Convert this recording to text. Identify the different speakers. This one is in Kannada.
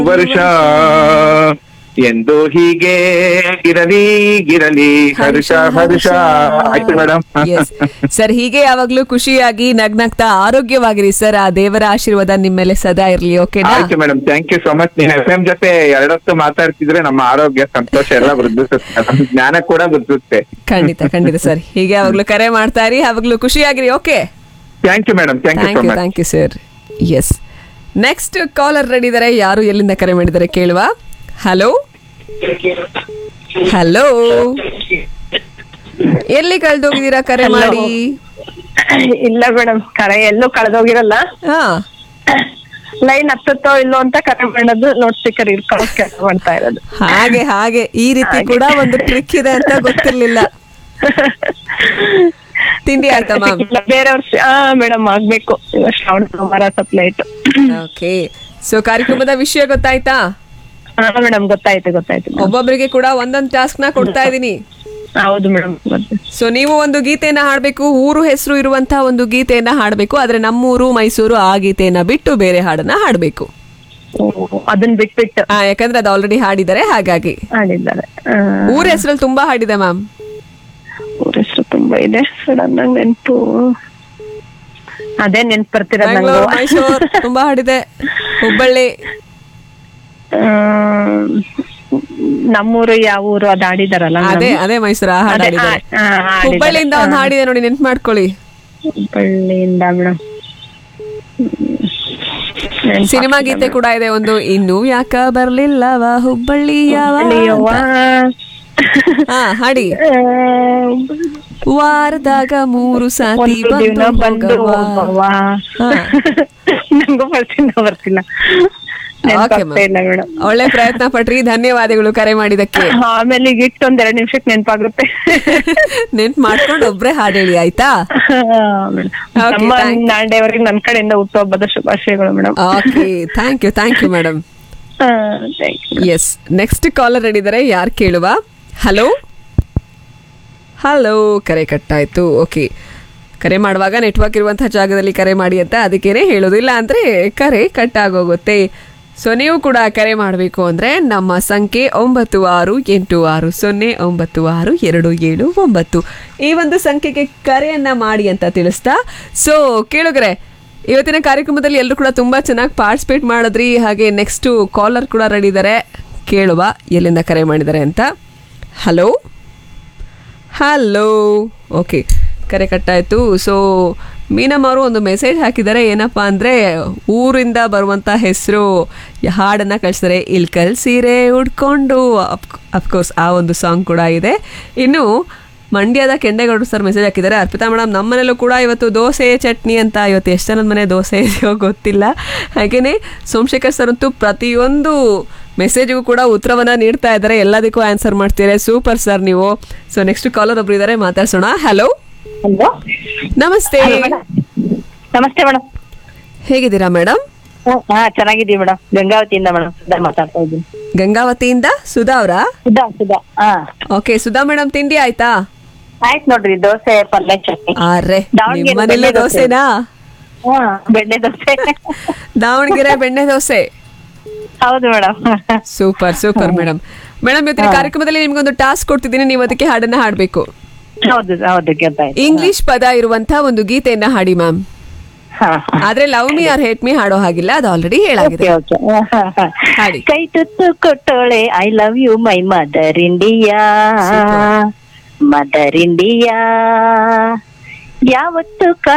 Speaker 1: ವರ್ಷ ಎಂದು ಹೀಗೆ ಗಿರಲಿ ಗಿರಲಿ ಹರ್ಷ ಹರ್ಷ ಆಯ್ತು ಮೇಡಮ್
Speaker 2: ಎಸ್ ಸರ್ ಹೀಗೆ ಯಾವಾಗ್ಲೂ ಖುಷಿಯಾಗಿ ನಗ್ನಗ್ತಾ ಆರೋಗ್ಯವಾಗಿರಿ ಸರ್ ಆ ದೇವರ ಆಶೀರ್ವಾದ ನಿಮ್ಮ ಮೇಲೆ ಸದಾ ಇರ್ಲಿ ಓಕೆನಾ
Speaker 1: ಆಯ್ತು madam thank you so much ನೀನ್ ಎಫ್ ಎಂ ಜೊತೆ ಎರಡೊತ್ತು ಮಾತಾಡ್ತಿದ್ರೆ ನಮ್ಮ ಆರೋಗ್ಯ ಸಂತೋಷ ಎಲ್ಲ ವೃದ್ಧಿಸುತ್ತೆ ನಮ್ಮ ಜ್ಞಾನ ಕೂಡ ವೃದ್ಧಿಸುತ್ತೆ
Speaker 2: ಖಂಡಿತ ಖಂಡಿತ ಸರ್ ಹೀಗೆ ಯಾವಾಗ್ಲೂ ಕರೆ ಮಾಡ್ತಾ ಇರಿ ಯಾವಾಗ್ಲೂ ಖುಷಿಯಾಗಿರಿ okay
Speaker 1: thank you madam thank you
Speaker 2: thank
Speaker 1: so
Speaker 2: you
Speaker 1: much
Speaker 2: thank you sir yes next caller ready ಇದ್ದಾರೆ ಯಾರು ಎಲ್ಲಿಂದ ಕರೆ ಮಾಡಿದ್ದಾರೆ ಕೇಳುವ ಹಲೋ ಹಲೋ ಎಲ್ಲಿ ಕಳ್ದೋಗಿದ್ದೀರಾ ಕರೆ
Speaker 3: Hello.
Speaker 2: ಮಾಡಿ
Speaker 3: ಇಲ್ಲ ಮೇಡಮ್ ಕರೆ ಎಲ್ಲೂ ಕಳೆದೋಗಿರಲ್ಲ
Speaker 2: ಹಾ
Speaker 3: ಲೈನ್ ಹತ್ತತ್ತೋ ಇಲ್ಲೋ ಅಂತ ಕರೆ ಮಾಡೋದು ನೋಟ್ ಸ್ಪೀಕರ್ ಇಟ್ಕೊಳ್ಳೋ ಕೆಲಸ ಮಾಡ್ತಾ ಇರೋದು
Speaker 2: ಹಾಗೆ ಹಾಗೆ ಈ ರೀತಿ ಕೂಡ ಒಂದು ಟ್ರಿಕ್ ಇದೆ ಅಂತ ಗೊತ್ತಿರ್ಲಿಲ್ಲ ತಿಂಡಿ ಆಯ್ತಾ ಮ್ಯಾಮ್
Speaker 3: ಇಲ್ಲ, ಬೇರೆಯವ್ರ ಸ- ಹಾ ಮೇಡಮ್ ಆಗ್ಬೇಕು ಇವಾಗ ಶ್ರಾವಣ ಸೋಮವಾರ ಸ್ವಲ್ಪ ಲೇಟ್
Speaker 2: ಓಕೆ ಸೊ ಕಾರ್ಯಕ್ರಮದ ವಿಷಯ ಗೊತ್ತಾಯ್ತಾ
Speaker 3: ಹಾ ಮೇಡಮ್ ಗೊತ್ತಾಯ್ತು ಗೊತ್ತಾಯ್ತು madam.
Speaker 2: ಒಬ್ಬೊಬ್ಬರಿಗೆ ಕೂಡ ಒಂದೊಂದು ಟಾಸ್ಕ್ ನ ಕೊಡ್ತಾ ಇದ್ದೀನಿ
Speaker 3: ಹೌದು ಮೇಡಮ್ ಮತ್ತೆ
Speaker 2: ಸೊ ನೀವು ಒಂದು ಗೀತೆಯನ್ನ ಹಾಡ್ಬೇಕು ಊರು ಹೆಸರು ಇರುವಂತಹ ಒಂದು ಗೀತೆಯನ್ನ ಹಾಡ್ಬೇಕು ಆದ್ರೆ ನಮ್ಮೂರು ಮೈಸೂರು ಆ ಗೀತೆಯನ್ನ ಬಿಟ್ಟು ಬೇರೆ ಹಾಡನ್ನ ಹಾಡ್ಬೇಕು
Speaker 3: ಓ, ಅದನ್ನ ಬಿಟ್ಬಿಟ್ಟು
Speaker 2: ಆ, ಯಾಕಂದ್ರೆ ಅದು ಆಲ್ರೆಡಿ ಹಾಡಿದ್ದಾರೆ ಹಾಗಾಗಿ
Speaker 3: ಆಡಿದ್ದಾರೆ
Speaker 2: ಊರ ಹೆಸರಲ್ಲಿ ತುಂಬಾ ಹಾಡಿದೆ ಮ್ಯಾಮ್
Speaker 3: ಊರ ಹೆಸರು ತುಂಬಾ ಇದೆ ಸಡನ್ ಆಗಿ ನೆನ್ಪು ಅದೇ ನೆನ್ಪು ಬರ್ತಿರೋದು
Speaker 2: ಬೆಂಗಳೂರು
Speaker 3: ನಂಗೂ
Speaker 2: ಮೈಸೂರು ತುಂಬಾ ಹಾಡಿದೆ ಹುಬ್ಬಳ್ಳಿ
Speaker 3: ಆ, ನಮ್ಮೂರು ಯಾವ ಊರು ಅದು ಆಡಿದಾರಲ್ಲ
Speaker 2: ಅದೇ ಅದೇ ಮೈಸೂರು ಆ ಹಾಡು
Speaker 3: ಅದೇ,
Speaker 2: ಹಾಡಿದ್ದಾರೆ
Speaker 3: ಆ, ಆ, ಹಾಡಿದ್ದಾರೆ.
Speaker 2: ಹುಬ್ಬಳ್ಳಿಯಿಂದ ಒಂದು ಹಾಡಿದೆ ನೋಡಿ ನೆನ್ಪು ಮಾಡ್ಕೊಳ್ಳಿ
Speaker 3: ಹುಬ್ಬಳ್ಳಿಯಿಂದ ಮೇಡಮ್
Speaker 2: ಸಿನಿಮಾ ಗೀತೆ ಕೂಡ ಇದೆ ಒಂದು ಇನ್ನು ಯಾಕ ಬರ್ಲಿಲ್ಲವ ಹುಬ್ಬಳ್ಳಿ ಯಾವ ಹಾ ಹಾಡಿ ವಾರದಾಗ ಮೂರು ಸಾತಿ
Speaker 3: ಒಂದು ದಿನ
Speaker 2: ಬಂದು
Speaker 3: ಬಂದು
Speaker 2: ಹೋಗವ್ವ.
Speaker 3: ಹೋಗವ್ವ.
Speaker 2: ಹಾ.
Speaker 3: ನಂಗೂ ಬರ್ತಿಲ್ಲ ಬರ್ತಿಲ್ಲ
Speaker 2: Okay,
Speaker 3: ನೆನ್ಪಾಗ್ತಾ
Speaker 2: ma'am.
Speaker 3: ಇಲ್ಲ ಮೇಡಮ್
Speaker 2: ಒಳ್ಳೆ ಪ್ರಯತ್ನ ಪಟ್ರಿ ಧನ್ಯವಾದಗಳು ಕರೆ ಮಾಡಿದಕ್ಕೆ
Speaker 3: ಆಮೇಲೆ ಈಗ ಇಟ್ಟು ಒಂದ್ ಎರಡ್ ನಿಮಿಷಕ್ಕೆ ನೆನ್ಪಾಗುತ್ತೆ
Speaker 2: ನೆನ್ಪ್ ಮಾಡ್ಕೊಂಡು ಒಬ್ರೇ ಹಾಡ್ ಹೇಳಿ ಆಯ್ತಾ
Speaker 3: ಹಾ, madam.
Speaker 2: Okay,
Speaker 3: ನಮ್ಮ
Speaker 2: thank-
Speaker 3: ನಾಳೆವರೆಗೆ ನನ್ ಕಡೆಯಿಂದ ಹುಟ್ಟುಹಬ್ಬದ ಶುಭಾಶಯಗಳು madam
Speaker 2: okay thank you thank you madam
Speaker 3: thank you
Speaker 2: yes next caller ಹಿಡಿದರೆ ಯಾರು ಕೇಳುವ ಹಲೋ ಹಲೋ ಕರೆ ಕಟ್ಟಾಯ್ತು ಓಕೆ ಕರೆ ಮಾಡುವಾಗ ನೆಟ್ವರ್ಕ್ ಇರುವಂತಹ ಜಾಗದಲ್ಲಿ ಕರೆ ಮಾಡಿ ಅಂತ ಅದಕ್ಕೇನೆ ಹೇಳೋದಿಲ್ಲ ಅಂದರೆ ಕರೆ ಕಟ್ ಆಗೋಗುತ್ತೆ ಸೊ ನೀವು ಕೂಡ ಕರೆ ಮಾಡಬೇಕು ಅಂದರೆ ನಮ್ಮ ಸಂಖ್ಯೆ ಒಂಬತ್ತು ಆರು ಎಂಟು ಆರು ಸೊನ್ನೆ ಒಂಬತ್ತು ಆರು ಎರಡು ಏಳು ಒಂಬತ್ತು ಈ ಒಂದು ಸಂಖ್ಯೆಗೆ ಕರೆಯನ್ನು ಮಾಡಿ ಅಂತ ತಿಳಿಸ್ತಾ ಸೊ ಕೇಳುಗರೆ ಇವತ್ತಿನ ಕಾರ್ಯಕ್ರಮದಲ್ಲಿ ಎಲ್ಲರೂ ಕೂಡ ತುಂಬ ಚೆನ್ನಾಗಿ ಪಾರ್ಟಿಸಿಪೇಟ್ ಮಾಡಿದ್ರಿ ಹಾಗೆ ನೆಕ್ಸ್ಟು ಕಾಲರ್ ಕೂಡ ರೆಡಿ ಇದ್ದಾರೆ ಕೇಳುವ ಎಲ್ಲಿಂದ ಕರೆ ಮಾಡಿದ್ದಾರೆ ಅಂತ ಹಲೋ ಹಲೋ ಓಕೆ ಕರೆ ಕಟ್ಟಾಯಿತು ಸೊ ಮೀನಮ್ ಅವರು ಒಂದು ಮೆಸೇಜ್ ಹಾಕಿದ್ದಾರೆ ಏನಪ್ಪ ಅಂದರೆ ಊರಿಂದ ಬರುವಂಥ ಹೆಸರು ಹಾಡನ್ನು ಕಳಿಸಿದ್ದಾರೆ ಇಲ್ಕಲ್ ಸೀರೆ ಉಡ್ಕೊಂಡು ಅಫ್ಕೋರ್ಸ್ ಆ ಒಂದು ಸಾಂಗ್ ಕೂಡ ಇದೆ ಇನ್ನು ಮಂಡ್ಯದ ಕೆಂಡೇಗೌಡರು ಸರ್ ಮೆಸೇಜ್ ಹಾಕಿದ್ದಾರೆ ಅರ್ಪಿತಾ ಮೇಡಮ್ ನಮ್ಮ ಮನೇಲೂ ಕೂಡ ಇವತ್ತು ದೋಸೆ ಚಟ್ನಿ ಅಂತ ಇವತ್ತು ಎಷ್ಟು ಜನದ ಮನೆ ದೋಸೆ ಇದೆಯೋ ಗೊತ್ತಿಲ್ಲ ಹಾಗೆಯೇ ಸೋಮಶೇಖರ್ ಸರ್ ಅಂತೂ ಪ್ರತಿಯೊಂದು ಮೆಸೇಜ್ಗೂ ಕೂಡ ಉತ್ತರವನ್ನ ನೀಡ್ತಾ ಇದ್ದಾರೆ ಎಲ್ಲದಕ್ಕೂ ಆನ್ಸರ್ ಮಾಡ್ತೀರಾ ಸೂಪರ್ ಸರ್ ನೀವು ಸೊ ನೆಕ್ಸ್ಟ್ ಕಾಲರ್ ಒಬ್ರು ಇದ್ದಾರೆ ಮಾತಾಡ್ಸೋಣ ಹಲೋ
Speaker 3: ಹಲೋ
Speaker 2: ನಮಸ್ತೆ
Speaker 3: ನಮಸ್ತೆ ಮೇಡಮ್
Speaker 2: ಹೇಗಿದ್ದೀರಾ ಮೇಡಮ್
Speaker 3: ಹಾ ಚೆನ್ನಾಗಿದ್ದೀವಿ ಮೇಡಮ್ ಗಂಗಾವತಿಯಿಂದ ಮೇಡಮ್ ಸುಧಾ ಮಾತಾಡ್ತಾ ಇದ್ದೀನಿ
Speaker 2: ಗಂಗಾವತಿಯಿಂದ ಸುಧಾ ಅವರಾ
Speaker 3: ಸುಧಾ ಸುಧಾ ಹಾ
Speaker 2: ಓಕೆ ಸುಧಾ ಮೇಡಮ್ ತಿಂಡಿ ಆಯ್ತಾ
Speaker 3: ಆಯ್ತು ನೋಡ್ರಿ ದೋಸೆ ಪಲ್ಯ ಚಟ್ನಿ
Speaker 2: ಆರ್ರೆ
Speaker 3: ದಾವಣಗೆರೆ
Speaker 2: ನಿಮ್ಮ ಮನೇಲಿ
Speaker 3: ಬೆಣ್ಣೆ ದೋಸೆ.
Speaker 2: ದೋಸೆನಾ
Speaker 3: ಹಾ ಬೆಣ್ಣೆ ದೋಸೆ
Speaker 2: ದಾವಣಗೆರೆ ಬೆಣ್ಣೆ ದೋಸೆ
Speaker 3: ಹೌದು madam
Speaker 2: super super madam madam ಇವತ್ತಿನ ಕಾರ್ಯಕ್ರಮದಲ್ಲಿ ನಿಮ್ಗೊಂದು ಟಾಸ್ಕ್ ಕೊಡ್ತಿದ್ದೀನಿ ನೀವು ಅದಕ್ಕೆ ಹಾಡನ್ನ ಹಾಡ್ಬೇಕು
Speaker 3: ಹೌದು ಹೌದು ಗೊತ್ತಾಯ್ತು
Speaker 2: ಇಂಗ್ಲಿಷ್ ಪದ ಇರುವಂತ ಒಂದು ಗೀತೆಯನ್ನ ಹಾಡಿ ಮ್ಯಾಮ್
Speaker 3: ಹಾ
Speaker 2: ಆದ್ರೆ love me or hate me ಹಾಡೋ ಹಾಗಿಲ್ಲ ಅದು ಆಲ್ರೆಡಿ ಹೇಳಾಗಿದೆ
Speaker 3: ಓಕೆ ಓಕೆ
Speaker 2: ಹಾಡಿ.
Speaker 3: ಕೈ ತುತ್ತು ಕೊಟ್ಟೋಳೆ I love you my mother India mother India ಯಾವತ್ತು